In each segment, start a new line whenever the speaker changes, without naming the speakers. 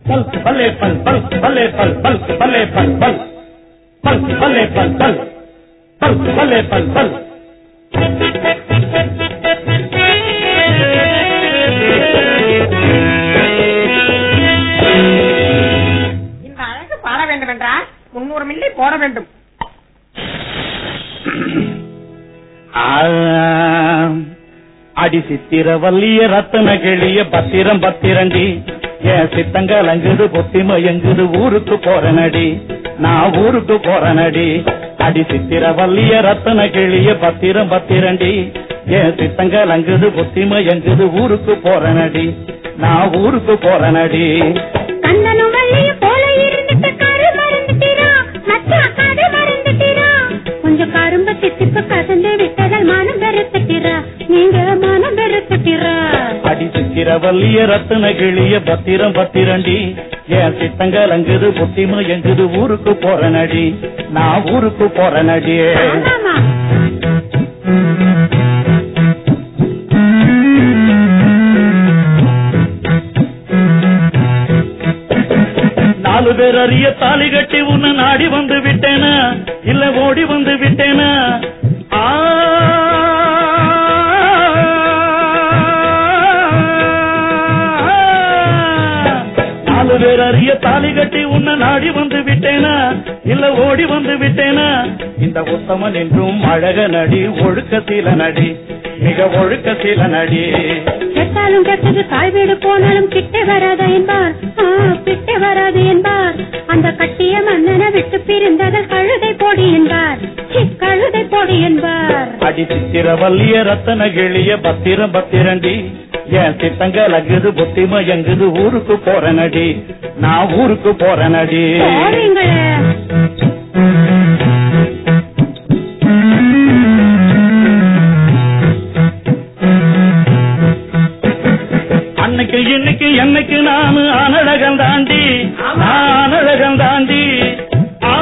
பல் பல்லே பல் பல் பல்லே பல் பல் பல்லே பல் பல் பல் பல்லே பல் பல் பல் பல்லே பல் பல்
இந்த அழகு பாட வேண்டும் என்றால் முன்னூறு மில்லி போட வேண்டும்
ஆம். அடி சித்திர வல்லிய ரத்தன கிளிய பத்திரம் பத்திரண்டி என் சித்தங்கள் அங்குது பொத்தி மயங்குது ஊருக்கு போறனடி நான் ஊருக்கு போறனடி அடி சித்திர வல்லிய ரத்தன கிளிய பத்திரம் பத்திரண்டி என் சித்தங்கள் அங்குது பொத்தி மயங்குது ஊருக்கு போறனடி நான் ஊருக்கு போறனடி
கண்ணனும் வள்ளியும் போல இருந்துட்டு கரு மறந்துட்டீரா மச்சான் கரு மறந்துட்டீரா கொஞ்சம் கரும்ப தித்திப்பு கசந்து விட்டதால் மனம் வெறுத்துட்டீரா நீங்க மனம் வெறுத்துட்டீரா
அடி சித்திர வல்லிய ரத்தன கிளிய பத்திரம் பத்திரண்டி என் சித்தங்கள் அங்குது பொத்தி மயங்குது ஊருக்கு போறனடி நான் ஊருக்கு போறனடி
ஆமாமா
நாலு பேர் அறிய தாலி கட்டி உன்னை நாடி வந்து விட்டேனா இல்ல ஓடி வந்து விட்டேனா ஆ. நாலு பேர் அறிய தாலி கட்டி உன்னை நாடி வந்து விட்டேனா இல்ல ஓடி வந்து விட்டேனா இந்த உத்தமன் என்றும் அழக நடி ஒழுக்கத்தில நடி மிக ஒழுக்கத்தில நடி
கெட்டாலும் கெட்டது தாய் வீடு போனாலும் கிட்டே வராது என்பார் ஆ, கிட்டே வராது என்பார் அந்த கட்டிய மன்னனை விட்டு பிரிந்ததில் கழுதை போடி என்பார் சி, கழுதை போடி என்பார்
அடி சித்திர வல்லிய ரத்தன கிளிய பத்திரம் பத்திரண்டி என் சித்தங்கள் அங்குது புத்திம எங்குது ஊருக்கு போறனடி நான் ஊருக்கு போறனடி
போறீங்களே
அன்னைக்கு இன்னைக்கு என்னைக்கு நானு அனழகம் தாண்டி நான் அனழகம் தாண்டி ஆ.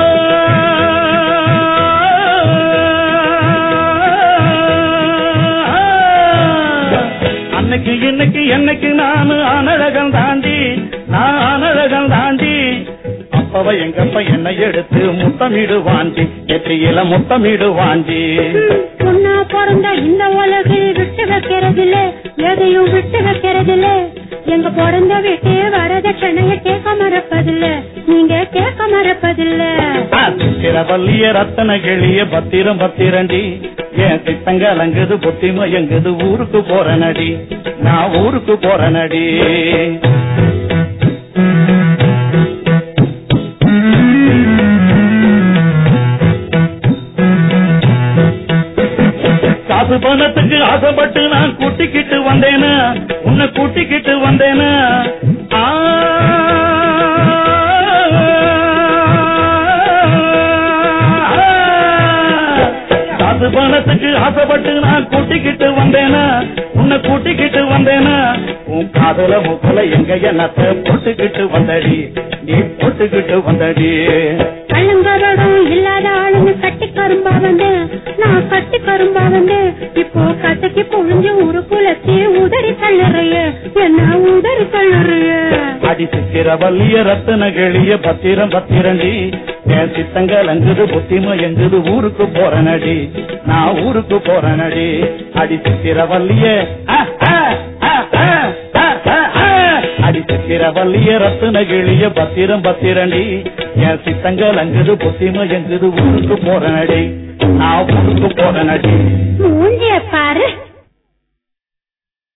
அன்னைக்கு இன்னைக்கு என்னைக்கு நானு அனழகம் தாண்டி நான் அனழகம் தாண்டி அப்பவ எங்கப்ப என்னை எடுத்து முத்தமிடுவாண்டி நெற்றியில முத்தமிடுவாண்டி
பொண்ணா பிறந்த இந்த உலகில் விட்டு வைக்கிறதில்ல எதையும் விட்டு வைக்கிறதில்ல எங்க பிறந்த வீட்டே வரதட்சணைய கேட்க மறப்பதில்ல நீங்க கேட்க மறப்பதில்ல
சித்திரவல்லிய ரத்தன கிளிய பத்திரம் பத்திரண்டி என் சித்தங்கள் அங்குது புத்தி மயங்குது ஊருக்கு போறனடி நான் ஊருக்கு போறனடி காசு பணத்துக்கு ஆசைப்பட்டு நான் கூட்டிக்கிட்டு வந்தேனா உன்னை கூட்டிக்கிட்டு வந்தேனா ஆ. காசு பணத்துக்கு ஆசைப்பட்டு நான் கூட்டிக்கிட்டு வந்தேனா உன்னை கூட்டிக்கிட்டு வந்தேனா உன் காதல முக்கல எங்க எண்ணத்தை போட்டுக்கிட்டு வந்தடி நீ போட்டுக்கிட்டு வந்தடி
கள்ளங்கரோடும் இல்லாத ஆளுங்க கட்டி கரும்பா வந்து நான் கட்டி கரும்பா வந்து இப்போ கசக்கி புழிஞ்சு ஒரு குலத்தி உதறி தள்ளுறைய என்ன உதறி தள்ளுறைய
அடி சித்திர வல்லிய ரத்தன கிளிய பத்திரம் பத்திரண்டி என் சித்தங்கள் அங்குது புத்திம எங்குது ஊருக்கு போறனடி நான் ஊருக்கு போறனடி அடி சித்திர வல்லிய ஆ, ஆ, ஆ, ஆ, ஆ, ஆ, ஆ. அடி சித்திர வல்லிய ரத்தன கிளிய பத்திரம் பத்திரண்டி என் சித்தங்கள் அங்குது புத்திம எங்குது ஊருக்கு போறனடி நான் ஊருக்கு போறனடி